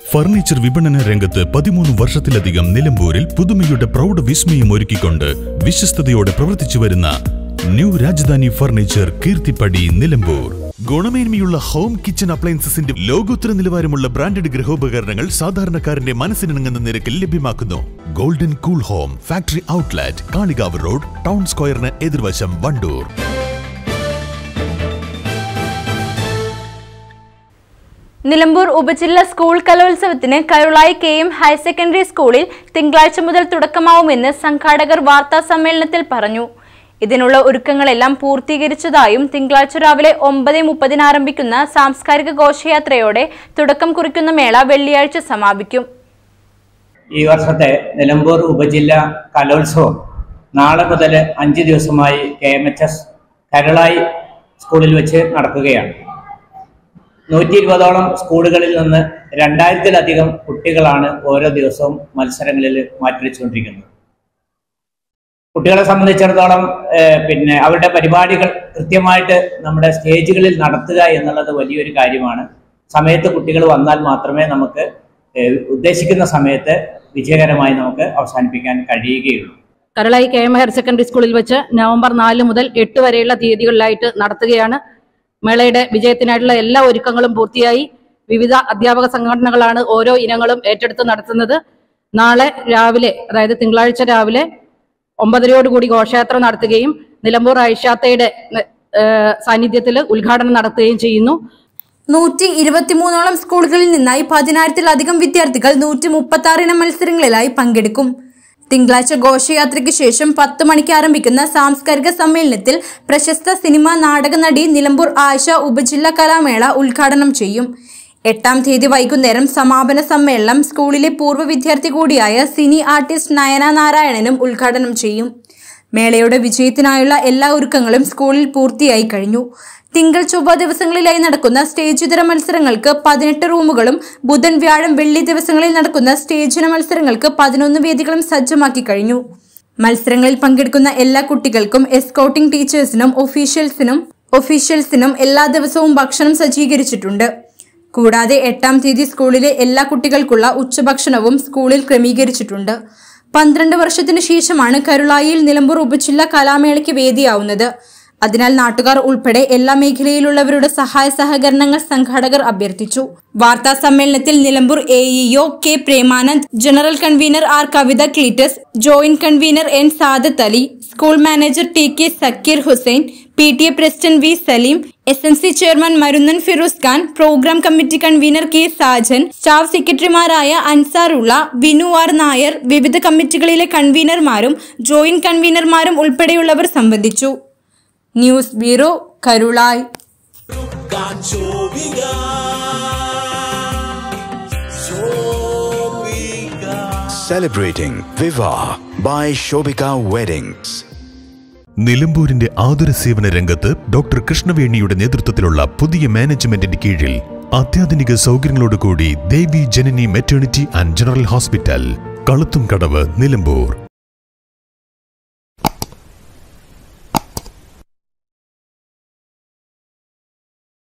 Furniture വിപണന രംഗത്ത് പതിമൂന്ന് വർഷത്തിലധികം നിലമ്പൂരിൽ പുതുമയുടെ പ്രൗഢ വിസ്മയം ഒരുക്കിക്കൊണ്ട് വിശ്വസ്തയോടെ പ്രവർത്തിച്ചു വരുന്ന ന്യൂ രാജധാനി ഫർണിച്ചർ കീർത്തിപ്പടി നിലമ്പൂർ ഗുണമേന്മയുള്ള ഹോം കിച്ചൺ അപ്ലയൻസസിന്റെ ലോകോത്തര നിലവാരമുള്ള ബ്രാൻഡഡ് ഗൃഹോപകരണങ്ങൾ സാധാരണക്കാരന്റെ മനസ്സിനിണങ്ങുന്ന നിരക്കിൽ ലഭ്യമാക്കുന്നു golden cool home factory outlet Kalikavu road town സ്ക്വയറിന് എതിർവശം വണ്ടൂർ നിലമ്പൂർ ഉപജില്ലാ സ്കൂൾ കലോത്സവത്തിന് Karulai K M higher secondary സ്കൂളിൽ തിങ്കളാഴ്ച മുതൽ തുടക്കമാവുമെന്ന് സംഘാടകർ വാർത്താ സമ്മേളനത്തിൽ പറഞ്ഞു ഇതിനുള്ള ഒരുക്കങ്ങളെല്ലാം പൂർത്തീകരിച്ചതായും തിങ്കളാഴ്ച രാവിലെ ഒമ്പത് മുപ്പതിന് ആരംഭിക്കുന്ന സാംസ്കാരിക ഘോഷയാത്രയോടെ തുടക്കം കുറിക്കുന്ന മേള വെള്ളിയാഴ്ച സമാപിക്കും ഈ വർഷത്തെ നിലമ്പൂർ ഉപജില്ല കലോത്സവം നാളെ മുതൽ അഞ്ച് ദിവസമായി K M H S Karulai school വെച്ച് നടക്കുകയാണ് നൂറ്റി ഇരുപതോളം സ്കൂളുകളിൽ നിന്ന് രണ്ടായിരത്തിലധികം കുട്ടികളാണ് ഓരോ ദിവസവും മത്സരങ്ങളിൽ മാറ്റിവെച്ചുകൊണ്ടിരിക്കുന്നത് കുട്ടികളെ സംബന്ധിച്ചിടത്തോളം ഏഹ്, പിന്നെ അവരുടെ പരിപാടികൾ കൃത്യമായിട്ട് നമ്മുടെ സ്റ്റേജുകളിൽ നടത്തുക എന്നുള്ളത് വലിയൊരു കാര്യമാണ് സമയത്ത് കുട്ടികൾ വന്നാൽ മാത്രമേ നമുക്ക് ഏഹ്, ഉദ്ദേശിക്കുന്ന സമയത്ത് വിജയകരമായി നമുക്ക് അവസാനിപ്പിക്കാൻ കഴിയുകയുള്ളൂ Karulai K M higher secondary സ്കൂളിൽ വെച്ച് നവംബർ നാല് മുതൽ എട്ട് വരെയുള്ള തീയതികളിലായിട്ട് നടത്തുകയാണ് മേളയുടെ വിജയത്തിനായിട്ടുള്ള എല്ലാ ഒരുക്കങ്ങളും പൂർത്തിയായി വിവിധ അധ്യാപക സംഘടനകളാണ് ഓരോ ഇനങ്ങളും ഏറ്റെടുത്ത് നടത്തുന്നത് നാളെ രാവിലെ അതായത് തിങ്കളാഴ്ച രാവിലെ ഒമ്പതരയോടുകൂടി ഘോഷയാത്ര നടത്തുകയും നിലമ്പൂർ ഐഷാത്തയുടെ സാന്നിധ്യത്തിൽ ഉദ്ഘാടനം നടത്തുകയും ചെയ്യുന്നു നൂറ്റി ഇരുപത്തിമൂന്നോളം സ്കൂളുകളിൽ നിന്നായി പതിനായിരത്തിലധികം വിദ്യാർത്ഥികൾ നൂറ്റി മുപ്പത്തി ആറ് ഇനം മത്സരങ്ങളിലായി പങ്കെടുക്കും തിങ്കളാഴ്ച ഘോഷയാത്രയ്ക്ക് ശേഷം പത്ത് മണിക്ക് ആരംഭിക്കുന്ന സാംസ്കാരിക സമ്മേളനത്തിൽ പ്രശസ്ത സിനിമാ നാടക നടി നിലമ്പൂർ ആശ ഉപജില്ലാ കലാമേള ഉദ്ഘാടനം ചെയ്യും എട്ടാം തീയതി വൈകുന്നേരം സമാപന സമ്മേളനം സ്കൂളിലെ പൂർവ്വ വിദ്യാർത്ഥി കൂടിയായ സിനി ആർട്ടിസ്റ്റ് നയന നാരായണനും ഉദ്ഘാടനം ചെയ്യും മേളയുടെ വിജയത്തിനായുള്ള എല്ലാ ഒരുക്കങ്ങളും സ്കൂളിൽ പൂർത്തിയായി കഴിഞ്ഞു തിങ്കൾ ചൊവ്വ ദിവസങ്ങളിലായി നടക്കുന്ന സ്റ്റേജ് ഇതര മത്സരങ്ങൾക്ക് പതിനെട്ട് റൂമുകളും ബുധൻ വ്യാഴം വെള്ളി ദിവസങ്ങളിൽ നടക്കുന്ന സ്റ്റേജിന മത്സരങ്ങൾക്ക് പതിനൊന്ന് വേദികളും സജ്ജമാക്കി കഴിഞ്ഞു മത്സരങ്ങളിൽ പങ്കെടുക്കുന്ന എല്ലാ കുട്ടികൾക്കും എസ്കൗട്ടിംഗ് ടീച്ചേഴ്സിനും ഒഫീഷ്യൽസിനും ഒഫീഷ്യൽസിനും എല്ലാ ദിവസവും ഭക്ഷണം സജ്ജീകരിച്ചിട്ടുണ്ട് കൂടാതെ എട്ടാം തീയതി സ്കൂളിലെ എല്ലാ കുട്ടികൾക്കുള്ള ഉച്ചഭക്ഷണവും സ്കൂളിൽ ക്രമീകരിച്ചിട്ടുണ്ട് പന്ത്രണ്ട് വർഷത്തിനു ശേഷമാണ് കരുളായിയിൽ നിലമ്പൂർ ഉപജില്ലാ കലാമേളയ്ക്ക് വേദിയാവുന്നത് അതിനാൽ നാട്ടുകാർ ഉൾപ്പെടെ എല്ലാ മേഖലയിലുള്ളവരുടെ സഹായ സഹകരണങ്ങൾ സംഘാടകർ അഭ്യർത്ഥിച്ചു വാർത്താ സമ്മേളനത്തിൽ Nilambur A EO K Premanand general convener R Kavitha Cleetus joint convener N Sadath Ali school manager T K Zakir Hussain P T A president V Saleem S N C chairman Marunnan Firoz Khan programme committee convener K Sajan staff സെക്രട്ടറിമാരായ അൻസാറുള്ള വിനു ആർ നായർ വിവിധ കമ്മിറ്റികളിലെ കൺവീനർമാരും ജോയിന്റ് കൺവീനർമാരും ഉൾപ്പെടെയുള്ളവർ സംബന്ധിച്ചു news bureau Karulai Celebrating Viva by Shobika Weddings. നിലമ്പൂരിന്റെ ആതുര സേവന രംഗത്ത് doctor കൃഷ്ണവേണിയുടെ നേതൃത്വത്തിലുള്ള പുതിയ മാനേജ്മെന്റിന്റെ കീഴിൽ അത്യാധുനിക സൗകര്യങ്ങളോടുകൂടി Devi Janani maternity and general hospital Kaluthum Kadavu Nilambur